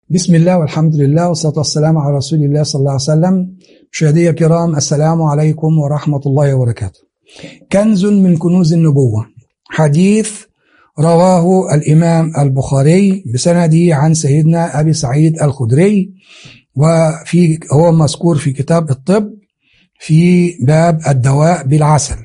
بسم الله والحمد لله والصلاة والسلام على رسول الله صلى الله عليه وسلم مشاهدي الكرام السلام عليكم ورحمة الله وبركاته كنز من كنوز النبوة حديث رواه الإمام البخاري بسنده عن سيدنا أبي سعيد الخدري وفي هو مذكور في كتاب الطب في باب الدواء بالعسل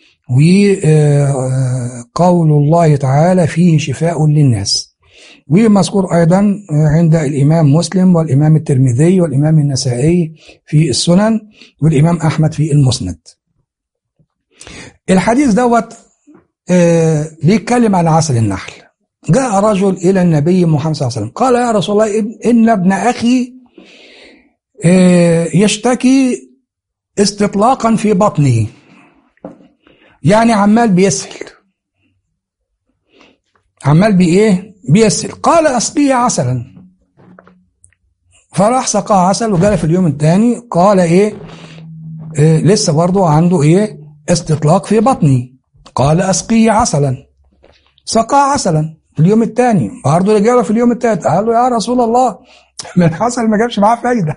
وقول الله تعالى فيه شفاء للناس ومذكور أيضا عند الإمام مسلم والإمام الترمذي والإمام النسائي في السنن والإمام أحمد في المسند الحديث دوت بيتكلم عن عسل النحل جاء رجل إلى النبي محمد صلى الله عليه وسلم قال يا رسول الله إن ابن أخي يشتكي استطلاقا في بطنه يعني عمال بيسهل عمال بإيه بيسهل قال أسقيه عسلا فراح سقاه عسل وجاء في اليوم الثاني قال إيه, إيه لسه برضه عنده إيه استطلاق في بطني قال أسقيه عسلا سقاه عسلا في اليوم الثاني برضه رجع في اليوم الثالث قال له يا رسول الله من العسل ما جابش معاه فايدة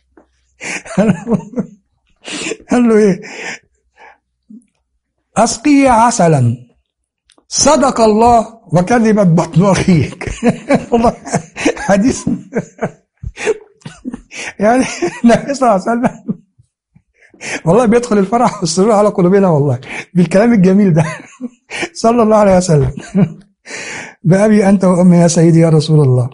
قال له ايه اسقي عسلا صدق الله وكذبت بطن اخيك والله حديث يعني النبي صلى الله عليه وسلم والله بيدخل الفرح والسرور على قلوبنا والله بالكلام الجميل ده صلى الله عليه وسلم بأبي أنت وأمي يا سيدي يا رسول الله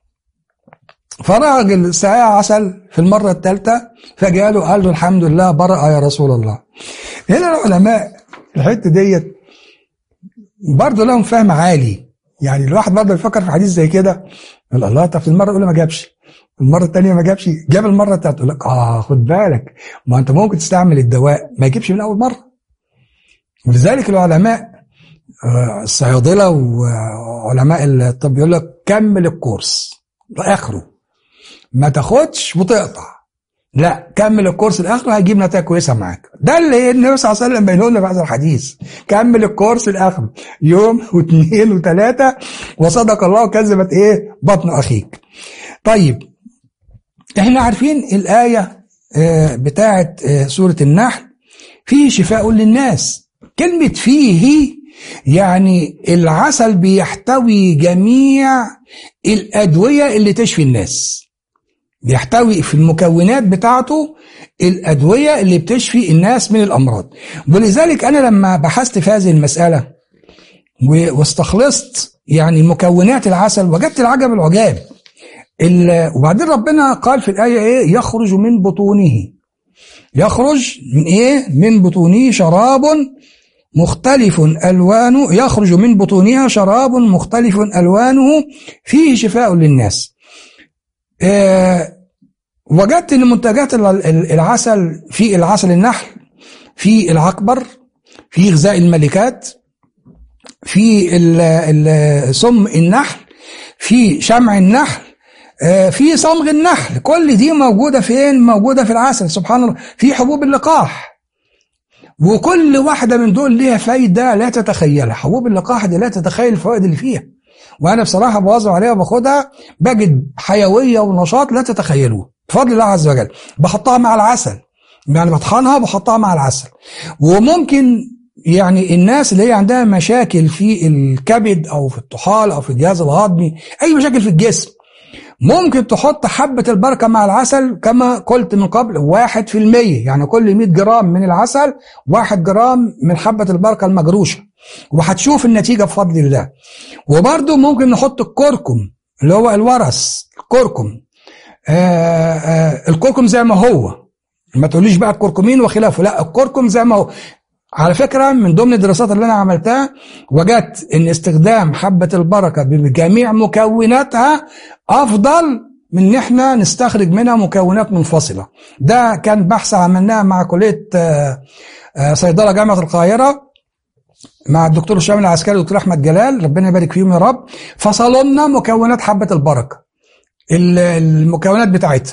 فراجل سقاه عسل في المرة الثالثة فجاله قال له الحمد لله برأ يا رسول الله هنا العلماء الحتة ديت برضه لهم فهم عالي يعني الواحد برضه يفكر في حديث زي كده يقول الله طب في المرة الأولى ما جابش المرة الثانية ما جابش جاب المرة الثالثة يقول لك اه خد بالك ما أنت ممكن تستعمل الدواء ما يجيبش من أول مرة ولذلك العلماء الصيادلة وعلماء الطب يقول لك كمل الكورس لآخره ما تاخدش وتقطع لا كمل الكورس لاخره هيجيب نتائج كويسه معاك ده اللي النبي صلى الله عليه وسلم بينه لنا في هذا الحديث كمل الكورس لاخره يوم واثنين وثلاثه وصدق الله وكذبت ايه بطن اخيك طيب احنا عارفين الايه بتاعه سوره النحل فيه شفاء للناس كلمه فيه يعني العسل بيحتوي جميع الادويه اللي تشفي الناس بيحتوي في المكونات بتاعته الأدوية اللي بتشفي الناس من الأمراض ولذلك أنا لما بحثت في هذه المسألة واستخلصت يعني مكونات العسل وجدت العجب العجاب وبعدين ربنا قال في الآية إيه يخرج من بطونه يخرج من إيه من بطونه شراب مختلف ألوانه يخرج من بطونها شراب مختلف ألوانه فيه شفاء للناس أه وجدت ان منتجات العسل في العسل النحل في العكبر في غذاء الملكات في سم النحل في شمع النحل أه في صمغ النحل كل دي موجوده فين موجوده في العسل سبحان الله في حبوب اللقاح وكل واحده من دول ليها فايده لا تتخيلها حبوب اللقاح دي لا تتخيل الفوائد اللي فيها وانا بصراحه بواظب عليها وباخدها بجد حيويه ونشاط لا تتخيلوه بفضل الله عز وجل بحطها مع العسل يعني بطحنها بحطها مع العسل وممكن يعني الناس اللي هي عندها مشاكل في الكبد او في الطحال او في الجهاز الهضمي اي مشاكل في الجسم ممكن تحط حبة البركة مع العسل كما قلت من قبل واحد في المية يعني كل 100 جرام من العسل واحد جرام من حبة البركة المجروشة وهتشوف النتيجة بفضل الله وبرده ممكن نحط الكركم اللي هو الورس الكركم آآ آآ الكركم زي ما هو ما تقوليش بقى الكركمين وخلافه لا الكركم زي ما هو على فكرة من ضمن الدراسات اللي أنا عملتها وجدت إن استخدام حبة البركة بجميع مكوناتها أفضل من إن إحنا نستخرج منها مكونات منفصلة. ده كان بحث عملناه مع كلية صيدلة جامعة القاهرة مع الدكتور هشام العسكري والدكتور أحمد جلال ربنا يبارك فيهم يا رب فصلوا لنا مكونات حبة البركة المكونات بتاعتها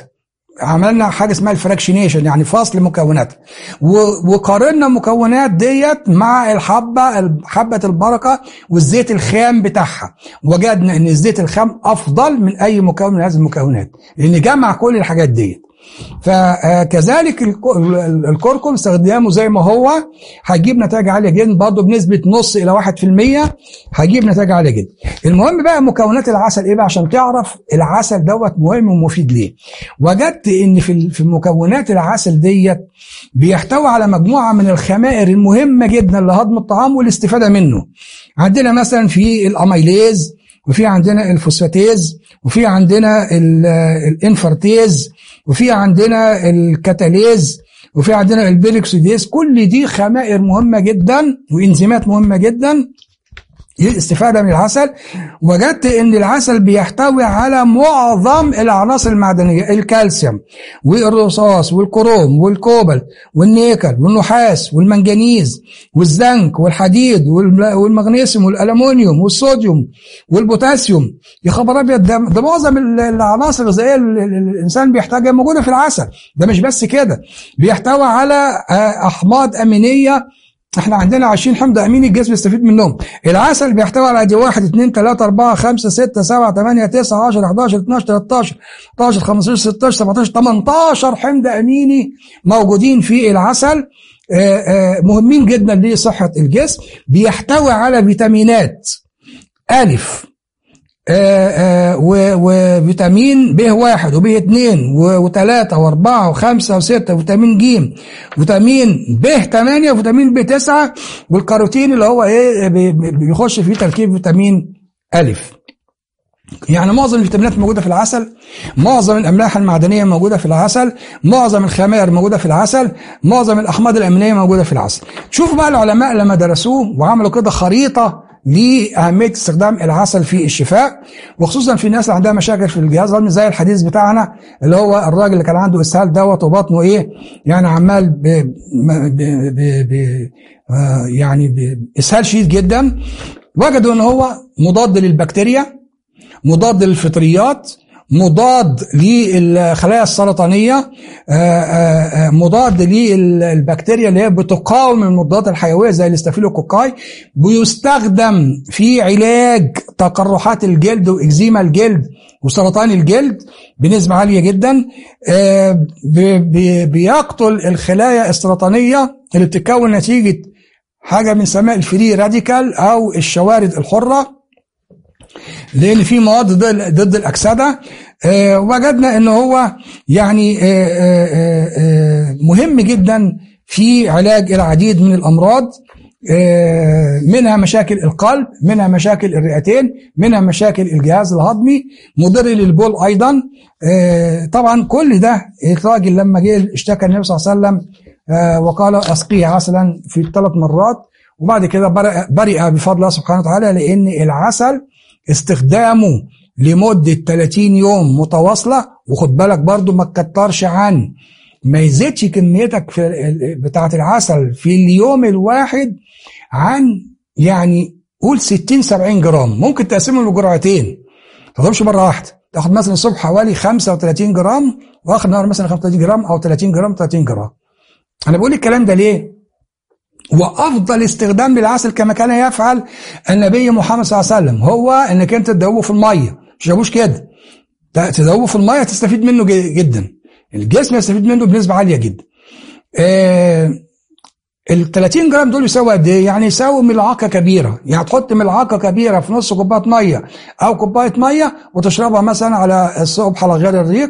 عملنا حاجه اسمها الفراكشنيشن يعني فصل مكونات وقارنا المكونات ديت مع الحبه حبه البركه والزيت الخام بتاعها وجدنا ان الزيت الخام افضل من اي مكون من هذه المكونات لان جمع كل الحاجات ديت فكذلك الكركم استخدامه زي ما هو هيجيب نتائج عاليه جدا برضه بنسبه نص الى 1% هيجيب نتائج عاليه جدا. المهم بقى مكونات العسل ايه بقى عشان تعرف العسل دوت مهم ومفيد ليه. وجدت ان في في مكونات العسل ديت بيحتوي على مجموعه من الخمائر المهمه جدا لهضم الطعام والاستفاده منه. عندنا مثلا في الاميليز وفي عندنا الفوسفاتيز وفي عندنا الانفرتيز وفي عندنا الكتاليز وفي عندنا البيلكسيديز كل دي خمائر مهمه جدا وانزيمات مهمه جدا الاستفادة من العسل وجدت ان العسل بيحتوي على معظم العناصر المعدنية الكالسيوم والرصاص والكروم والكوبل والنيكل والنحاس والمنجنيز والزنك والحديد والمغنيسيوم والألمونيوم والصوديوم والبوتاسيوم يا خبر ابيض ده, ده معظم العناصر الغذائية اللي الانسان بيحتاجها موجودة في العسل ده مش بس كده بيحتوي على احماض امينيه احنا عندنا 20 حمض اميني الجسم يستفيد منهم العسل بيحتوي على ادي 1 2 3 4 5 6 7 8 9 10 11 12 13 14 15 16 17 18 حمض اميني موجودين في العسل مهمين جدا لصحه الجسم بيحتوي على فيتامينات الف وفيتامين ب واحد وب اثنين وثلاثة واربعة وخمسة وستة وفيتامين ج وفيتامين ب 8 وفيتامين ب 9 والكاروتين اللي هو ايه بيخش فيه تركيب فيتامين ألف يعني معظم الفيتامينات موجودة في العسل معظم الأملاح المعدنية موجودة في العسل معظم الخمائر موجودة في العسل معظم الأحماض الأمينية موجودة في العسل شوفوا بقى العلماء لما درسوه وعملوا كده خريطة لأهمية استخدام العسل في الشفاء وخصوصا في الناس اللي عندها مشاكل في الجهاز الهضمي زي الحديث بتاعنا اللي هو الراجل اللي كان عنده اسهال دوت وبطنه ايه يعني عمال ب ب ب ب يعني باسهال شديد جدا وجدوا ان هو مضاد للبكتيريا مضاد للفطريات مضاد للخلايا السرطانية مضاد للبكتيريا اللي هي بتقاوم المضادات الحيوية زي الاستافيلوكوكاي بيستخدم في علاج تقرحات الجلد واكزيما الجلد وسرطان الجلد بنسبة عالية جدا بيقتل الخلايا السرطانية اللي بتتكون نتيجة حاجة بنسميها الفري راديكال أو الشوارد الحرة لان في مواد ضد الاكسده آه وجدنا ان هو يعني آه آه مهم جدا في علاج العديد من الامراض منها مشاكل القلب منها مشاكل الرئتين منها مشاكل الجهاز الهضمي مضر للبول ايضا طبعا كل ده الراجل لما جه اشتكى النبي صلى الله عليه وسلم وقال اسقيه عسلا في ثلاث مرات وبعد كده برئ بفضل الله سبحانه وتعالى لان العسل استخدامه لمدة 30 يوم متواصلة وخد بالك برضو ما تكترش عن ما يزيدش كميتك في بتاعة العسل في اليوم الواحد عن يعني قول 60 70 جرام ممكن تقسمهم لجرعتين ما تاخدهمش مرة واحدة تاخد مثلا الصبح حوالي 35 جرام واخر النهار مثلا 35 جرام او 30 جرام 30 جرام انا بقول الكلام ده ليه وافضل استخدام للعسل كما كان يفعل النبي محمد صلى الله عليه وسلم هو انك انت تدوبه في الميه مش تدوبوش كده تدوبه في الميه تستفيد منه جدا الجسم يستفيد منه بنسبه عاليه جدا آه ال 30 جرام دول يساوي قد ايه؟ يعني يساوي ملعقه كبيره، يعني تحط ملعقه كبيره في نص كوبايه ميه او كوبايه ميه وتشربها مثلا على الصبح على غير الريق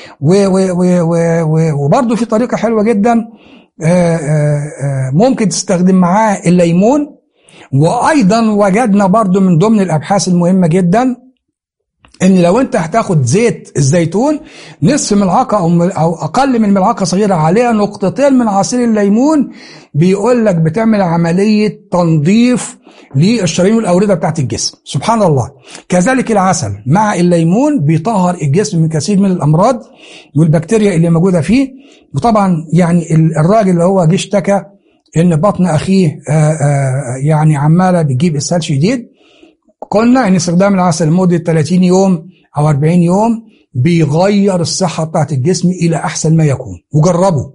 وبرده في طريقه حلوه جدا آآ آآ ممكن تستخدم معاه الليمون وايضا وجدنا برضو من ضمن الابحاث المهمه جدا ان لو انت هتاخد زيت الزيتون نصف ملعقه او او اقل من ملعقه صغيره عليها نقطتين من عصير الليمون بيقول لك بتعمل عمليه تنظيف للشرايين والاورده بتاعت الجسم سبحان الله كذلك العسل مع الليمون بيطهر الجسم من كثير من الامراض والبكتيريا اللي موجوده فيه وطبعا يعني الراجل اللي هو جه اشتكى ان بطن اخيه آآ آآ يعني عماله بتجيب اسهال شديد قلنا ان استخدام العسل لمده 30 يوم أو 40 يوم بيغير الصحة بتاعت الجسم إلى أحسن ما يكون وجربوا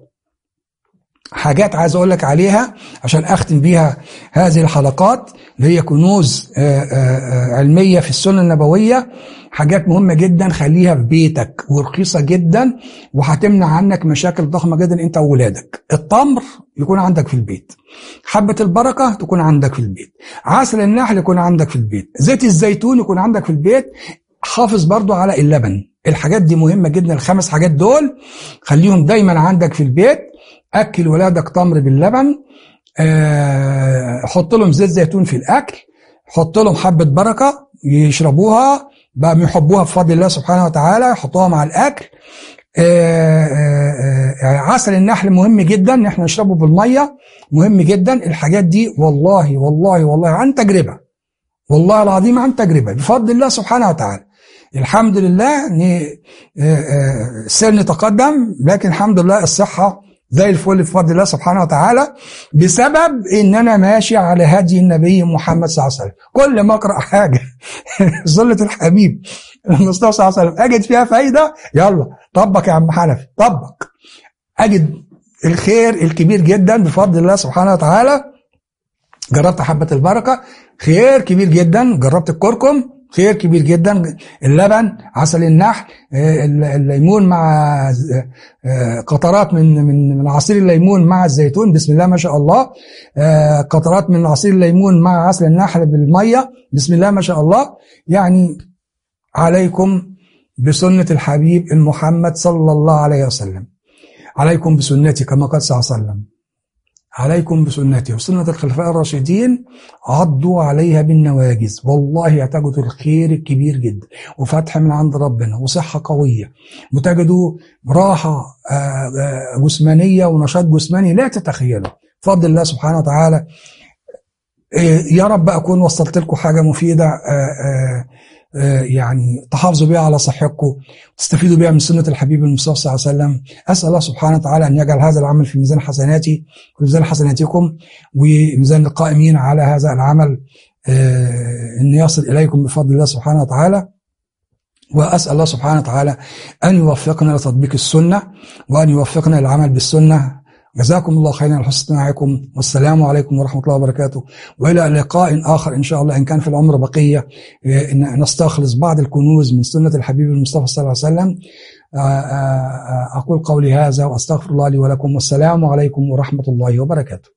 حاجات عايز أقول لك عليها عشان أختم بيها هذه الحلقات اللي هي كنوز علمية في السنة النبوية حاجات مهمة جدا خليها في بيتك ورخيصة جدا وهتمنع عنك مشاكل ضخمة جدا انت وولادك التمر يكون عندك في البيت حبة البركة تكون عندك في البيت عسل النحل يكون عندك في البيت زيت الزيتون يكون عندك في البيت حافظ برضو على اللبن الحاجات دي مهمة جدا الخمس حاجات دول خليهم دايما عندك في البيت أكل ولادك تمر باللبن أه حط لهم زيت زيتون في الأكل حط لهم حبة بركة يشربوها بقى يحبوها بفضل الله سبحانه وتعالى يحطوها مع الأكل أه أه عسل النحل مهم جدا ان احنا نشربه بالميه مهم جدا الحاجات دي والله والله والله عن تجربه والله العظيم عن تجربه بفضل الله سبحانه وتعالى الحمد لله ان السن تقدم لكن الحمد لله الصحه زي الفل بفضل الله سبحانه وتعالى بسبب ان انا ماشي على هدي النبي محمد صلى الله عليه وسلم كل ما اقرا حاجه ظلة الحبيب المصطفى صلى الله عليه وسلم اجد فيها فايده يلا طبق يا عم حنفي طبق اجد الخير الكبير جدا بفضل الله سبحانه وتعالى جربت حبه البركه خير كبير جدا جربت الكركم خير كبير جدا اللبن عسل النحل الليمون مع قطرات من من من عصير الليمون مع الزيتون بسم الله ما شاء الله قطرات من عصير الليمون مع عسل النحل بالميه بسم الله ما شاء الله يعني عليكم بسنة الحبيب المحمد صلى الله عليه وسلم عليكم بسنتي كما قال صلى الله عليه وسلم عليكم بسنتي وسنة الخلفاء الراشدين عضوا عليها بالنواجز والله هتجدوا الخير الكبير جدا وفتح من عند ربنا وصحة قوية وتجدوا راحة جسمانية ونشاط جسماني لا تتخيلوا بفضل الله سبحانه وتعالى يا رب أكون وصلت لكم حاجة مفيدة يعني تحافظوا بها على صحتكم تستفيدوا بها من سنة الحبيب المصطفى صلى الله عليه وسلم أسأل الله سبحانه وتعالى أن يجعل هذا العمل في ميزان حسناتي وميزان حسناتكم وميزان القائمين على هذا العمل أن يصل إليكم بفضل الله سبحانه وتعالى وأسأل الله سبحانه وتعالى أن يوفقنا لتطبيق السنة وأن يوفقنا للعمل بالسنة جزاكم الله خيرا على حسن استماعكم والسلام عليكم ورحمة الله وبركاته وإلى لقاء آخر إن شاء الله إن كان في العمر بقية نستخلص بعض الكنوز من سنة الحبيب المصطفى صلى الله عليه وسلم أقول قولي هذا وأستغفر الله لي ولكم والسلام عليكم ورحمة الله وبركاته